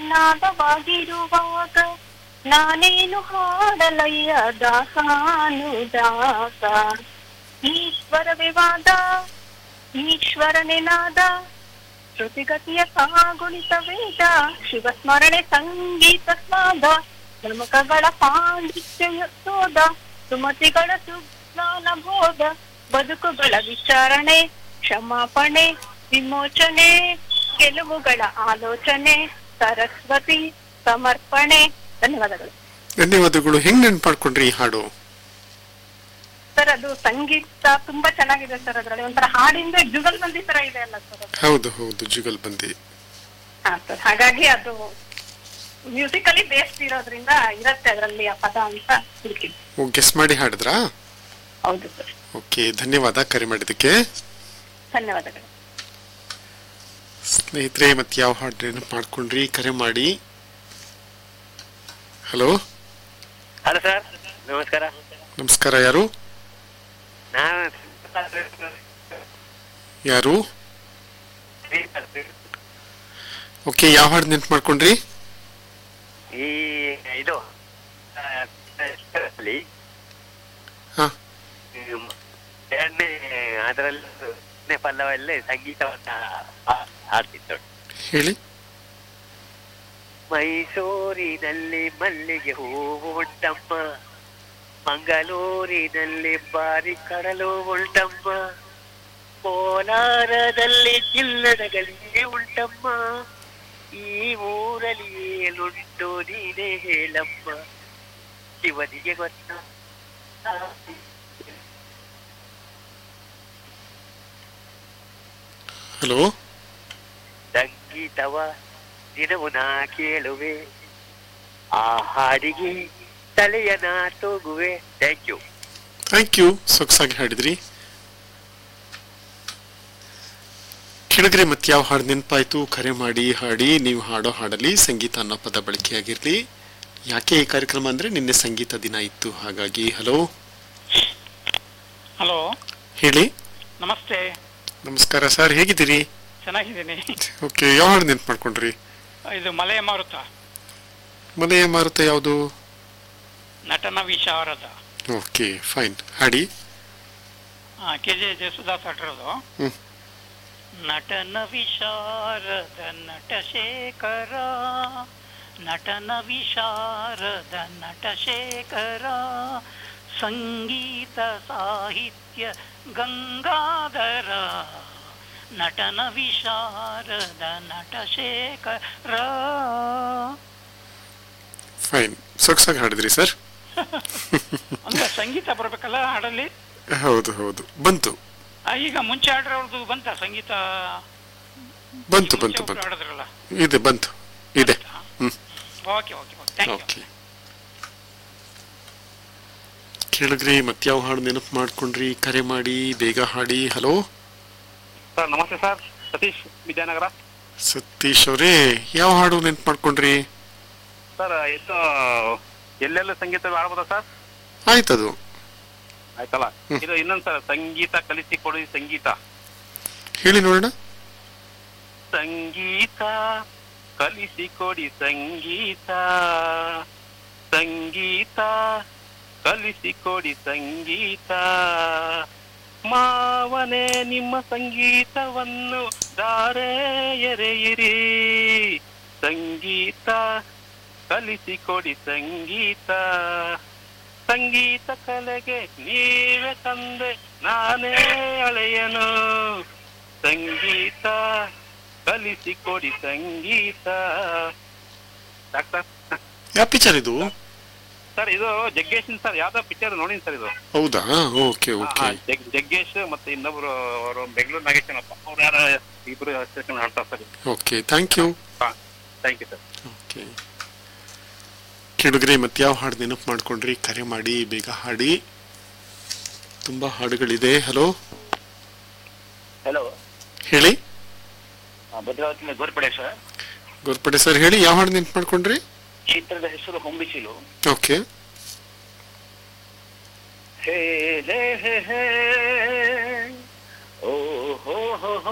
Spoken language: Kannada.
ನಾದವಾಗಿರುವಾಗ ನಾನೇನು ಹಾಡಲಯ್ಯ ದಾಸಾನು ದಾಸ ಈಶ್ವರ ವಿವಾದ ಈಶ್ವರನೇ ನಾದ ಶ್ರುತಿಗತಿಯ ಸಾಗುಣಿತ ವೇದ ಶಿವ ಸ್ಮರಣೆ ಸಂಗೀತ ಸ್ವಾದ ಗಮಕಗಳ ಪಾಂಡಿತ್ಯ ಯಶೋದ ಸುಮತಿಗಳ ಸುಜ್ಞಾನ ಬೋಧ ಬದುಕುಗಳ ವಿಚಾರಣೆ ಕ್ಷಮಾಪಣೆ ವಿಮೋಚನೆ ಗೆಲುವುಗಳ ಆಲೋಚನೆ ಸರಸ್ವತಿ ಸಮರ್ಪಣೆ ಧನ್ಯವಾದಗಳು ಧನ್ಯವಾದಗಳು ಹೆಂಗ್ ನೆನ್ಪು ಮಾಡ್ಕೊಂಡ್ರಿ ಈ ಹಾಡು ಸರ್ ಅದು ಸಂಗೀತ ತುಂಬಾ ಚೆನ್ನಾಗಿದೆ ಸರ್ ಅದ್ರಲ್ಲಿ ಒಂಥರ ಹಾಡಿಂದ ಜುಗಲ್ಬಂದಿ ತರ ಇದೆ ಅಲ್ಲ ಸರ್ ಅದು ಹೌದು ಹೌದು ಜುಗಲ್ ಬಂದಿ ಹಾ ಸರ್ ಹಾಗಾಗಿ ಅದು ಮ್ಯೂಸಿಕಲಿ ಬೇಸ್ಡ್ ಇರೋದ್ರಿಂದ ಇರತ್ತೆ ಅದರಲ್ಲಿ ಆ ಪದ ಅಂತ ಹುಡುಕಿದ್ದು ಗೆಸ್ ಮಾಡಿ ಹಾಡಿದ್ರಾ ಹೌದು ಸರ್ ಓಕೆ ಧನ್ಯವಾದ ಕರೆ ಮಾಡಿದ್ದಕ್ಕೆ ಧನ್ಯವಾದಗಳು ಸ್ನೇಹಿತರೆ ಮತ್ತೆ ಯಾವ ಹಾಡು ನೆನಪು ಮಾಡ್ಕೊಂಡ್ರಿ ಕರೆ ಮಾಡಿ ಹಲೋ ಹಲೋ ಸರ್ ನಮಸ್ಕಾರ ನಮಸ್ಕಾರ ಯಾರು ನಾನು ಯಾರು ಓಕೆ ಯಾವ ಹಾಡು ನೆನಪು ಮಾಡ್ಕೊಂಡ್ರಿ ಈ ಇದು ಆ, ಅಲ್ಲಿ ಹಾ ಹ್ಮ್, ಎರಡನೇ ಅದರಲ್ಲಿ ಎರಡನೇ ಪಲ್ಲವಲ್ಲೇ ಸಂಗೀತವನ್ನ ಹಾ- ಹಾಡ್ತಿತ್ತು ಹೇಳಿ ಮೈಸೂರಿನಲ್ಲಿ ಮಲ್ಲಿಗೆ ಹೂವು ಉಂಟಮ್ಮ ಮಂಗಳೂರಿನಲ್ಲಿ ಬಾರಿ ಕಡಲು ಉಂಟಮ್ಮ ಕೋಲಾರದಲ್ಲಿ ಚಿಲ್ಲದ ಗಲ್ಲಿ ಉಂಟಮ್ಮ ಈ ಊರಲ್ಲಿ ಏನುಂಟು ನೀನೇ ಹೇಳಮ್ಮ ಶಿವನಿಗೆ ಗೊತ್ತ ಹಲೋ ಸಂಗೀತವ ದಿನವು ನಾ ಕೇಳುವೆ ಆ ಹಾಡಿಗೆ ತಲೆಯ ನಾ ತೂಗುವೆ ಥ್ಯಾಂಕ್ ಯು ಥ್ಯಾಂಕ್ ಯು ಸೊಗಸಾಗಿ ಹಾಡಿದ್ರಿ ಕೆಳಗರೆ ಮತ್ತೆ ಯಾವ ಹಾಡು ನೆನಪಾಯ್ತು ಕರೆ ಮಾಡಿ ಹಾಡಿ ನೀವು ಹಾಡೋ ಹಾಡಲ್ಲಿ ಸಂಗೀತ ಅನ್ನೋ ಪದ ಬಳಕೆಯಾಗಿರ್ಲಿ ಯಾಕೆ ಈ ಕಾರ್ಯಕ್ರಮ ಅಂದ್ರೆ ನಿನ್ನೆ ಸಂಗೀತ ದಿನ ಇತ್ತು ಹಾಗಾಗಿ ಹಲೋ ಹಲೋ ಹೇಳಿ ನಮಸ್ತೆ ನಮಸ್ಕಾರ ಸರ್ ಹೇಗಿದ್ದೀರಿ ಚೆನ್ನಾಗಿದ್ದೀನಿ ಓಕೆ ಯಾವ ಹಾಡು ನೆನ್ಪು ಮಾಡ್ಕೊಂಡ್ರಿ ಇದು ಮಲೆಯ ಮಾರುತ ಮನೆಯ ಮಾರುತ ಯಾವುದು ನಟನ ವಿಶಾರದ ಓಕೆ ಫೈನ್ ಹಾಡಿ ಕೆ ಜೆ ಜಯಸುದಾಸ್ ಅಟ್ರದು ಹ್ಮ್. ನಟನ ವಿಶಾರದ ನಟಶೇಖರ ನಟನ ವಿಶಾರದ ನಟಶೇಖರ ಸಂಗೀತ ಸಾಹಿತ್ಯ ಗಂಗಾಧರ ನಟನ ವಿಶಾರದ ನಟಶೇಖರ ಫೈನ್ ಸೊಗಸಾಗಿ ಹಾಡಿದ್ರಿ ಸರ್ ಅಂದ್ರೆ ಸಂಗೀತ ಬರ್ಬೇಕಲ್ಲ ಹಾಡಲ್ಲಿ ಹೌದು ಹೌದು ಬಂತು ಆ, ಈಗ ಮುಂಚೆ ಹಾಡ್ರವ್ರದ್ದು ಬಂತ ಸಂಗೀತ ಬಂತು ಮುಂಚೆ ಬಂತು ಒಬ್ರು ಬಂತು ಹಾಡಿದ್ರಲ್ಲ ಇದೆ ಬಂತು ಇದೆ ಹ್ಮ್ okay okay okay thank you okay ಕೇಳಿದ್ರಿ ಮತ್ಯಾವ ಹಾಡು ನೆನಪು ಮಾಡ್ಕೊಂಡ್ರಿ ಕರೆ ಮಾಡಿ ಬೇಗ ಹಾಡಿ ಹಲೋ ಸರ್ ನಮಸ್ತೆ ಸರ್ ಸತೀಶ್ ವಿದ್ಯಾನಗರ ಸತೀಶ್ ಅವರೇ ಯಾವ ಹಾಡು ನೆನಪು ಮಾಡ್ಕೊಂಡ್ರಿ ಸರ್ ಇದು ಎಲ್ಲೆಲ್ಲ ಸಂಗೀತ ಆಡ್ಬೋದಾ ಸರ್ ಆಯ್ತದು ಆಯ್ತಲ್ಲ ಹ್ಮ್. ಇದು ಇನ್ನೊಂದು ಸರ್ ಸಂಗೀತ ಕಲಿಸಿ ಕೊಡಿ ಸಂಗೀತ ಹೇಳಿ ನೋಡೋಣ ಸಂಗೀತ ಕಲಿಸಿಕೊಡಿ ಸಂಗೀತ ಸಂಗೀತ ಕಲಿಸಿಕೊಡಿ ಸಂಗೀತ ಮಾವನೇ ನಿಮ್ಮ ಸಂಗೀತವನ್ನು ದಾರೆ ಎರೆಯಿರಿ ಸಂಗೀತ ಕಲಿಸಿಕೊಡಿ ಸಂಗೀತ ಸಂಗೀತ ಕಲೆಗೆ ನೀವೇ ತಂದೆ ನಾನೇ ಅಳೆಯನು ಸಂಗೀತ ಕಲಿಸಿಕೊಡಿ ಸಂಗೀತ ಡಾಕ್ಟರ್ ಯಾವ ಪಿಕ್ಚರ್ ಇದು ಸರ್ ಇದು ಜಗ್ಗೇಶ್ ಸರ್ ಯಾವ್ದೋ ಪಿಕ್ಚರ್ ನೋಡಿನಿ ಸರ್ ಇದು ಹೌದಾ ಓಕೆ ಹಾ, ಓಕೆ ಜಗ್- ಜಗ್ಗೇಶ್ ಮತ್ತೆ ಇನ್ನೊಬ್ರು ಅವರು ಬೆಂಗಳೂರು ನಾಗೇಶನಪ್ಪ ಅವ್ರು ಯಾರ ಇಬ್ರು ಸೇರ್ಕೊಂಡು ಹಾಡ್ತಾರೆ ಸರ್ ಓಕೆ ಥ್ಯಾಂಕ್ ಯು ಹಾ ಥ್ಯಾಂಕ್ ಯು ಸರ್ ಓಕೆ ಕೆಳಗರೆ ಮತ್ತೆ ಯಾವ ಹಾಡು ನೆನಪು ಮಾಡ್ಕೊಂಡ್ರಿ ಕರೆ ಮಾಡಿ ಬೇಗ ಹಾಡಿ ತುಂಬಾ ಹಾಡುಗಳಿದೆ ಹಲೋ ಹಲೋ ಹೇಳಿ ಭದ್ರಾವತಿ ಗೋರ್ಪಡೆ ಸರ್ ಗೋರ್ಪಡೆ ಸರ್ ಹೇಳಿ ಯಾವ ಹಾಡು ನೆನಪು ಮಾಡ್ಕೊಂಡ್ರಿ ಚಿತ್ರದ ಹೆಸರು ಹೊಂಬಿಸಿಲು ಓಕೆ ಹೇ ಹೇ ಹೇ ಹೇ